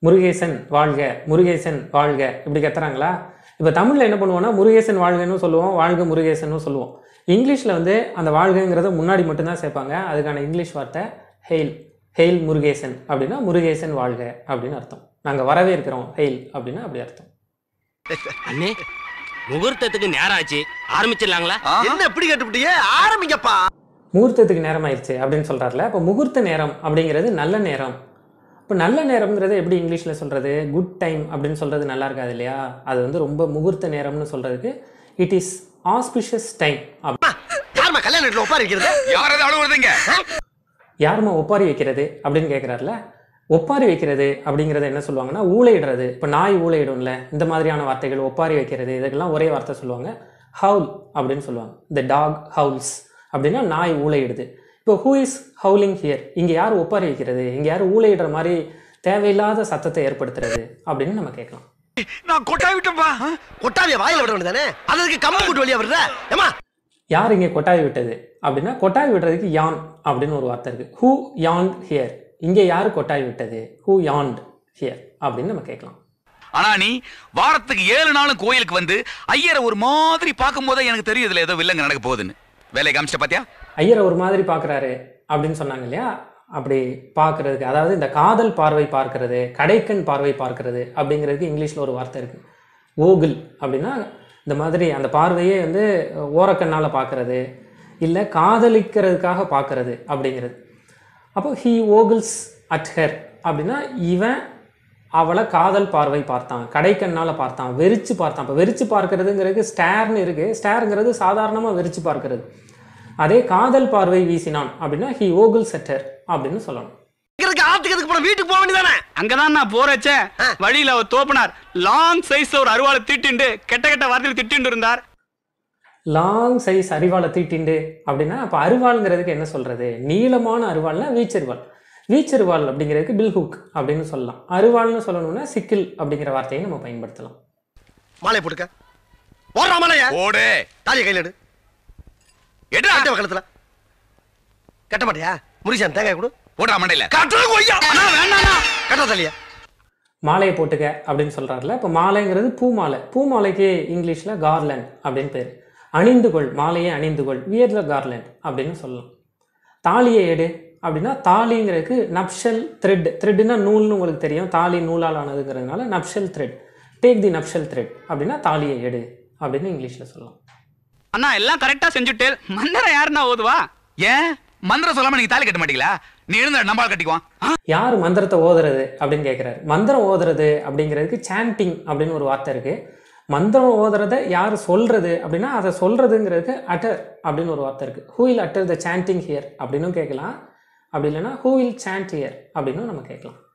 முருகேசன் வாழ்க முருகேசன் வாழ்க இப்படி கத்துறாங்களா இப்போ தமிழில் என்ன பண்ணுவோம்னா முருகேசன் வாழ்கன்னு சொல்லுவோம் வாழ்க முருகேசன்னு சொல்லுவோம் இங்கிலீஷில் வந்து அந்த வாழ்கங்கிறத முன்னாடி மட்டும்தான் சேர்ப்பாங்க அதுக்கான இங்கிலீஷ் வார்த்தை ஹெயில் ஹெயில் முருகேசன் அப்படின்னா முருகேசன் வாழ்க அப்படின்னு அர்த்தம் நாங்கள் வரவேற்கிறோம் ஹெயில் அப்படின்னா அப்படி அர்த்தம் அண்ணே முகூர்த்தத்துக்கு நேரம் ஆச்சு ஆரம்பிச்சிடலாங்களா என்ன எப்படி கேட்டுப்பிட்டியே ஆரம்பிங்கப்பா முகூர்த்தத்துக்கு நேரம் ஆயிடுச்சு அப்படின்னு சொல்கிறார்ல இப்போ முகூர்த்த நேரம் அப்படிங்கிறது நல்ல நேரம் இப்போ நல்ல நேரம்ங்கிறது எப்படி இங்கிலீஷில் சொல்கிறது குட் டைம் அப்படின்னு சொல்கிறது நல்லா இருக்காது இல்லையா அது வந்து ரொம்ப முகூர்த்த நேரம்னு சொல்கிறதுக்கு இட் இஸ் ஆஸ்பிஷியஸ் டைம் யாருமா கல்யாண வீட்டுல உட்கார இருக்கிறது யாராவது அழுவுறதுங்க யாரும்மா ஒப்பாரி வைக்கிறது அப்படின்னு கேட்குறாருல ஒப்பாரி வைக்கிறது அப்படிங்கிறத என்ன சொல்லுவாங்கன்னா ஊழையிடுறது இப்போ நாய் ஊழையிடும்ல இந்த மாதிரியான வார்த்தைகள் ஒப்பாரி வைக்கிறது இதுக்கெல்லாம் ஒரே வார்த்தை சொல்லுவாங்க ஹவுல் அப்படின்னு சொல்லுவாங்க த டாக் ஹவுல்ஸ் அப்படின்னா நாய் ஊழையிடுது இப்போ ஹூ இஸ் ஹவுலிங் ஹியர் இங்கே யார் ஒப்பாரி வைக்கிறது இங்கே யார் ஊழையிடுற மாதிரி தேவையில்லாத சத்தத்தை ஏற்படுத்துறது அப்படின்னு நம்ம கேட்கலாம் நான் கொட்டாய் விட்டேன்பா கொட்டாவிய வாயில விட வேண்டியதானே அதுக்கு கம்பு கூட்டு வழியா விடுற ஏமா யார் இங்கே கொட்டாய் விட்டது அப்படின்னா கொட்டாய் விடுறதுக்கு யான் அப்படின்னு ஒரு வார்த்தை இருக்குது ஹூ யாண்ட் ஹியர் இங்கே யார் கொட்டாய் விட்டது ஹூ யாண்ட் ஹியர் அப்படின்னு நம்ம கேட்கலாம் ஆனா நீ வாரத்துக்கு ஏழு நாளும் கோயிலுக்கு வந்து ஐயரை ஒரு மாதிரி பார்க்கும் போதே எனக்கு தெரியும் இதுல ஏதோ வில்லங்க நடக்க போகுதுன்னு வேலையை காமிச்சிட்ட பாத்தியா ஐயரை ஒரு மாதிரி பார்க்குறாரு அப்படின்னு சொன்னாங்க இல்லையா அப்படி பார்க்கறதுக்கு அதாவது இந்த காதல் பார்வை பார்க்கறது கடைக்கண் பார்வை பார்க்கறது அப்படிங்கிறதுக்கு இங்கிலீஷில் ஒரு வார்த்தை இருக்குது ஓகில் அப்படின்னா இந்த மாதிரி அந்த பார்வையே வந்து ஓரக்கண்ணால் பார்க்கறது இல்லை காதலிக்கிறதுக்காக பார்க்கறது அப்படிங்கிறது அப்போ ஹீ ஓகில்ஸ் அட் ஹெர் அப்படின்னா இவன் அவளை காதல் பார்வை பார்த்தான் கடைக்கண்ணால் பார்த்தான் வெறிச்சு பார்த்தான் இப்போ வெறிச்சு பார்க்கறதுங்கிறது ஸ்டேர்னு இருக்குது ஸ்டேருங்கிறது சாதாரணமாக வெறிச்சு பார்க்கறது அதே காதல் பார்வை வீசினான் அப்படின்னா ஹி ஓகுல் செட்டர் அப்படின்னு சொல்லணும் இருக்கு ஆத்துக்கிறதுக்கு போன வீட்டுக்கு போக வேண்டியதானே அங்கதான் நான் போறச்சே வழியில அவர் தோப்பனார் லாங் சைஸ்ல ஒரு அருவாளை திட்டிண்டு கெட்ட கெட்ட வார்த்தையில் திட்டிண்டு இருந்தார் லாங் சைஸ் அரிவாளை தீட்டிண்டு அப்படின்னா அப்போ அருவாளுங்கிறதுக்கு என்ன சொல்கிறது நீளமான அருவாள்னா வீச்சருவாள் வீச்சருவாள் அப்படிங்கிறதுக்கு பில்ஹுக் அப்படின்னு சொல்லலாம் அருவாள்னு சொல்லணும்னா சிக்கில் அப்படிங்கிற வார்த்தையை நம்ம பயன்படுத்தலாம் மாலையை போட்டுக்க ஓடுறா மாலைய ஓடு தாலியை கையில எடு எடுடா கட்ட கழுத்துல கட்ட மாட்டியா முருகன் தேங்காய் கொடு போடுறா மண்டையில கட்டுறது கொய்யா அண்ணா வேண்டாண்ணா கட்ட தாலியா மாலையை போட்டுக்க அப்படின்னு சொல்கிறாருல இப்போ மாலைங்கிறது பூ மாலை பூ மாலைக்கு இங்கிலீஷில் கார்லண்ட் அப்படின்னு பேர் அணிந்து கொள் மாலையை அணிந்து கொள் வியர்ல கார்லண்ட் அப்படின்னு சொல்லலாம் தாலியை எடு அப்படின்னா தாலிங்கிறதுக்கு நப்ஷல் த்ரெட் த்ரெட்னா நூல்னு உங்களுக்கு தெரியும் தாலி நூலால் ஆனதுங்கிறதுனால nuptial thread take the nuptial thread அப்படின்னா தாலியை எடு அப்படின்னு இங்கிலீஷில் சொல்லலாம் அண்ணா எல்லாம் கரெக்டா செஞ்சுட்டு மன்னரை யாருன்னா ஓதுவா ஏன் மந்திரம் சொல்லாம நீங்க தாலி கட்ட மாட்டீங்களா நீ எழுந்த நம்பால் கட்டிக்குவான் யார் மந்திரத்தை ஓதுறது அப்படின்னு கேட்குறாரு மந்திரம் ஓதுறது அப்படிங்கிறதுக்கு சாண்டிங் அப்படின்னு ஒரு வார்த்தை இருக்குது மந்திரம் ஓதுறத யார் சொல்கிறது அப்படின்னா அதை சொல்கிறதுங்கிறதுக்கு அட்டர் அப்படின்னு ஒரு வார்த்தை இருக்குது who will utter the chanting here அப்படின்னும் கேட்கலாம் அப்படி இல்லைன்னா ஹூ வில் சாண்ட் ஹியர் அப்படின்னும் நம்ம கேட்கலாம்